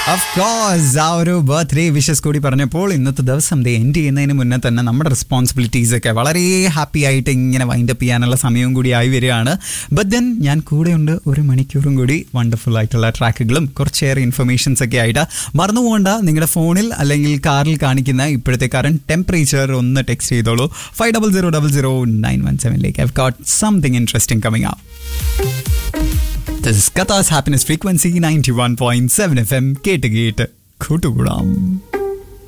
of course ആ ഒരു birthday wishes കൂടി പറഞ്ഞപ്പോൾ ഇന്നത്തെ ദിവസം ദേ എൻഡ് ചെയ്യുന്നതിന് മുന്നേ തന്നെ നമ്മുടെ റെസ്പോൺസിബിലിറ്റീസ് ഒക്കെ വളരെ ഹാപ്പി ആയിട്ട് ഇങ്ങനെ വൈൻഡ് അപ്പ് ചെയ്യാനുള്ള സമയവും കൂടി ആയി വരികയാണ് ബട്ട് ദെൻ ഞാൻ കൂടെയുണ്ട് ഒരു മണിക്കൂറും കൂടി വണ്ടർഫുൾ ആയിട്ടുള്ള ട്രാക്കുകളും കുറച്ചേറെ ഇൻഫർമേഷൻസ് ഒക്കെ ആയിട്ട് മറന്നു പോകണ്ട നിങ്ങളുടെ ഫോണിൽ അല്ലെങ്കിൽ കാറിൽ കാണിക്കുന്ന ഇപ്പോഴത്തെ കറണ്ട് ടെമ്പറേച്ചർ ഒന്ന് ടെക്സ്റ്റ് ചെയ്തോളൂ five double zero double zero nine one സെവനിലേക്ക് I've got something interesting coming ആ This is Katha's Happiness Frequency 91.7 FM കേട്ട് കേട്ട് കൂട്ടുകൂടാം